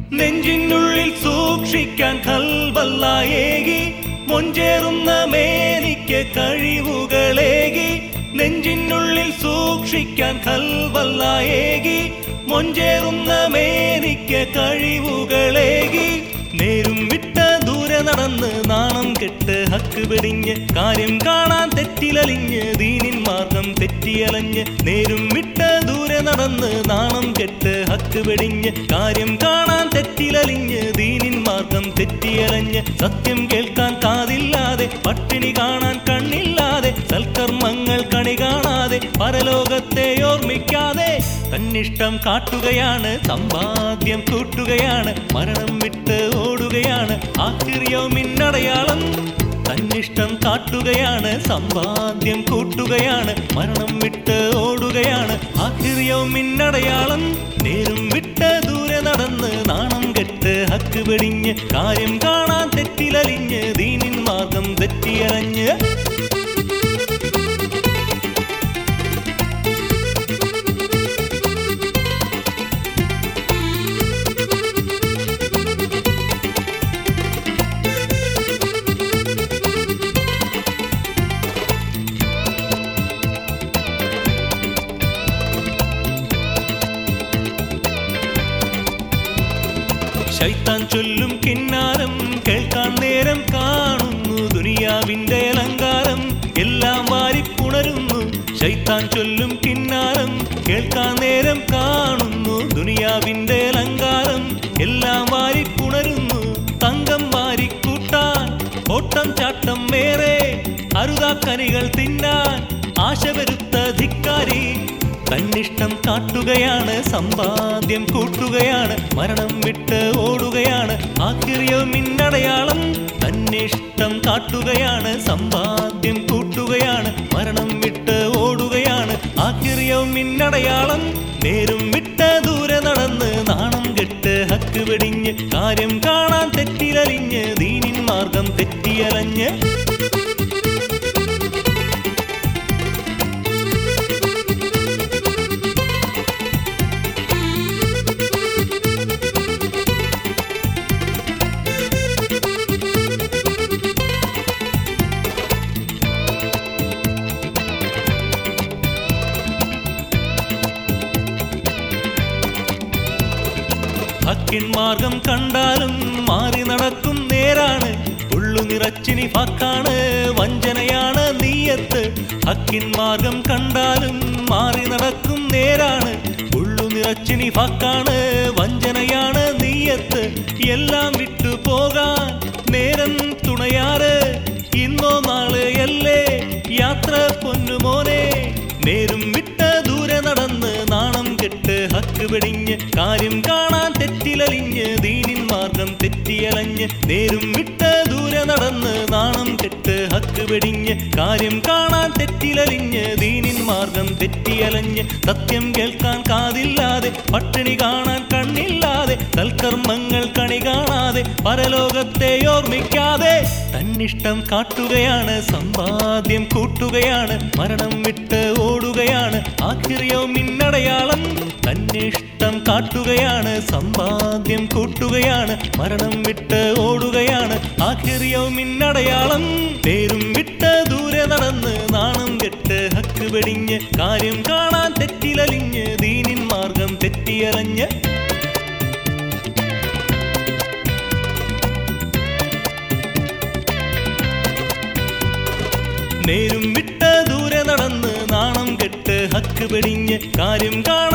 നെഞ്ചിനുള്ളിൽ സൂക്ഷിക്കാൻ കൽവല്ലായേകി മൊഞ്ചേറുന്ന മേനിക്ക് കഴിവുകളേകി നെഞ്ചിനുള്ളിൽ സൂക്ഷിക്കാൻ കൽവല്ലായേകി മൊഞ്ചേറുന്ന മേനിക്ക് കഴിവുകളേകി നേരും വിട്ട ദൂരെ നടന്ന് നാണം കെട്ട് ഹക്ക് വെടിഞ്ഞ് കാര്യം കാണാൻ തെറ്റിലലിഞ്ഞ് ദീനിൻ മാർഗം തെറ്റിയലഞ്ഞ് നേരും വിട്ട ദൂരെ നടന്ന് നാണം കെട്ട് ഹക്ക് വെടിഞ്ഞ് കാര്യം കാണാൻ തെറ്റിലലിഞ്ഞ് ദീനിൻ മാർഗം തെറ്റിയലഞ്ഞ് സത്യം കേൾക്കാൻ കാതില്ലാതെ പട്ടിണി കാണാൻ കണ്ണില്ലാതെ സൽക്കർമ്മങ്ങൾ കണി കാണാതെ പരലോകത്തെ ഓർമ്മിക്കാതെ തന്നിഷ്ടം കാട്ടുകയാണ് സമ്പാദ്യം കൂട്ടുകയാണ് മരണം വിട്ട് ഓടുകയാണ് ആഹിറിയോ മിന്നടയാളം തന്നിഷ്ടം കാട്ടുകയാണ് സമ്പാദ്യം കൂട്ടുകയാണ് മരണം വിട്ട് ഓടുകയാണ് ആഹിറിയോ മിന്നടയാളം നേരും വിട്ട് ദൂരെ നടന്ന് നാണം കെട്ട് ഹക്ക് വെടിഞ്ഞ് കാര്യം കാണാൻ തെറ്റിലലിഞ്ഞ് ദീനിൻ മാർഗം തെറ്റിയലഞ്ഞ് ശൈത്താൻ ചൊല്ലും കിന്നാരം കേൾക്കാൻ നേരം കാണുന്നു ദുനിയാവിന്റെ അലങ്കാരം എല്ലാം വാരിപ്പുണരുന്നു ശൈത്താൻ ചൊല്ലും കിന്നാരം കേൾക്കാൻ നേരം കാണുന്നു ദുനിയാവിന്റെ അലങ്കാരം എല്ലാം വാരിപ്പുണരുന്നു തങ്കം വാരിക്കൂട്ടാൻ ഓട്ടം ചാട്ടം വേറെ അരുതാക്കനികൾ തിന്നാൻ ആശ വരുത്ത ധിക്കാരി തന്നിഷ്ടം കാട്ടുകയാണ് സമ്പാദ്യം കൂട്ടുകയാണ് മരണം വിട്ട് ഓടുകയാണ് ആക്കിറിയോ മിന്നടയാളം തന്നിഷ്ടം കാട്ടുകയാണ് സമ്പാദ്യം കൂട്ടുകയാണ് മരണം വിട്ട് ഓടുകയാണ് ആക്കിറിയോ മിന്നടയാളം നേരും വിട്ട് ദൂരെ നടന്ന് നാണം കെട്ട് ഹക്ക് വെടിഞ്ഞ് കാര്യം കാണാൻ തെറ്റിലലിഞ്ഞ് ദീനിൻ മാർഗം തെറ്റിയലഞ്ഞ് ഹക്കിൻ മാർഗം കണ്ടാലും മാറി നടക്കും നേരാണ് ഉള്ളു നിറച്ചിനി ഫക്കാണ് വഞ്ചനയാണ് നീയത്ത് ഹക്കിൻ മാർഗം കണ്ടാലും മാറി നടക്കും നേരാണ് ഉള്ളു നിറച്ചിനി ഫക്കാണ് വഞ്ചനയാണ് നീയത്ത് എല്ലാം വിട്ടു പോകാൻ നേരം തുണയാറ് ഇന്നോ നാളെ അല്ലേ യാത്ര പൊന്നുമോനെ നേരും വിട്ട ദൂരെ നടന്ന് നാണം കെട്ട് ഹക്ക് വെടിഞ്ഞ് കാര്യം കാണാൻ തെറ്റിലലിഞ്ഞ് ദീനിൻ മാർഗം തെറ്റിയലഞ്ഞ് നേരും വിട്ട ദൂരെ നടന്ന് നാണം കെട്ട് ഹക്ക് വെടിഞ്ഞ് കാര്യം കാണാൻ തെറ്റിലലിഞ്ഞ് ദീനിൻ മാർഗം തെറ്റിയലഞ്ഞ് സത്യം കേൾക്കാൻ കാതില്ലാതെ പട്ടിണി കാണാൻ കണ്ണില്ലാതെ സൽക്കർമ്മങ്ങൾ കണി കാണാതെ പരലോകത്തെ ഓർമ്മിക്കാതെ തന്നിഷ്ടം കാട്ടുകയാണ് സമ്പാദ്യം കൂട്ടുകയാണ് മരണം വിട്ട് ഓടുകയാണ് ആക്കിറിയോ മിന്നടയാളം തന്നിഷ്ടം കാട്ടുകയാണ് സമ്പാദ്യം കൂട്ടുകയാണ് മരണം വിട്ട് ഓടുകയാണ് ആഖിറിയോ മിന്നടയാളം പേരും വിട്ട് ദൂരെ നടന്ന് നാണം കെട്ട് ഹക്ക് വെടിഞ്ഞ് കാര്യം കാണാൻ തെറ്റിലലിഞ്ഞ് ദീനിൻ മാർഗം തെറ്റിയലഞ്ഞ് നേരും വിട്ട് ദൂരെ നടന്ന് നാണം കെട്ട് ഹക്ക് വെടിഞ്ഞ് കാര്യം കാണാൻ